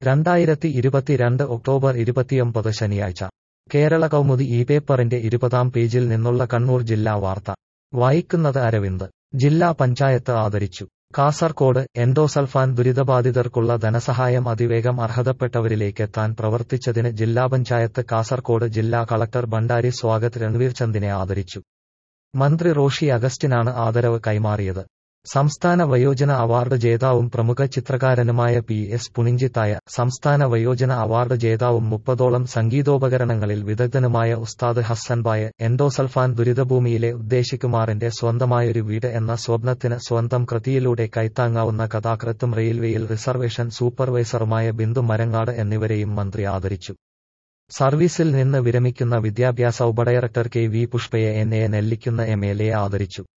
രണ്ടായിരത്തി ഇരുപത്തിരണ്ട് ഒക്ടോബർ ഇരുപത്തിയൊമ്പത് ശനിയാഴ്ച കേരള കൗമുദി ഈ പേപ്പറിന്റെ ഇരുപതാം പേജിൽ നിന്നുള്ള കണ്ണൂർ ജില്ലാ വാർത്ത വായിക്കുന്നത് അരവിന്ദ് ജില്ലാ പഞ്ചായത്ത് ആദരിച്ചു കാസർകോട് എൻഡോസൾഫാൻ ദുരിതബാധിതർക്കുള്ള ധനസഹായം അതിവേഗം അർഹതപ്പെട്ടവരിലേക്കെത്താൻ പ്രവർത്തിച്ചതിന് ജില്ലാ പഞ്ചായത്ത് കാസർകോട് ജില്ലാ കളക്ടർ ഭണ്ഡാരി സ്വാഗത് രൺവീർ ചന്ദിനെ ആദരിച്ചു മന്ത്രി റോഷി അഗസ്റ്റിനാണ് ആദരവ് കൈമാറിയത് സംസ്ഥാന വയോജന അവാർഡ് ജേതാവും പ്രമുഖ ചിത്രകാരനുമായ പി എസ് പുണിഞ്ചിത്തായ സംസ്ഥാന വയോജന അവാർഡ് ജേതാവും മുപ്പതോളം സംഗീതോപകരണങ്ങളിൽ വിദഗ്ധനുമായ ഉസ്താദ് ഹസ്സൻബായ് എൻഡോസൾഫാൻ ദുരിതഭൂമിയിലെ ഉദ്ദേശികുമാറിന്റെ സ്വന്തമായൊരു വീട് എന്ന സ്വപ്നത്തിന് സ്വന്തം കൃതിയിലൂടെ കൈത്താങ്ങാവുന്ന കഥാകൃത്തും റെയിൽവേയിൽ റിസർവേഷൻ സൂപ്പർവൈസറുമായ ബിന്ദു മരങ്ങാട് എന്നിവരെയും മന്ത്രി ആദരിച്ചു സർവീസിൽ നിന്ന് വിരമിക്കുന്ന വിദ്യാഭ്യാസ ഉപഡയറക്ടർ കെ വി പുഷ്പയെ N A Nellikunnu M L A ആദരിച്ചു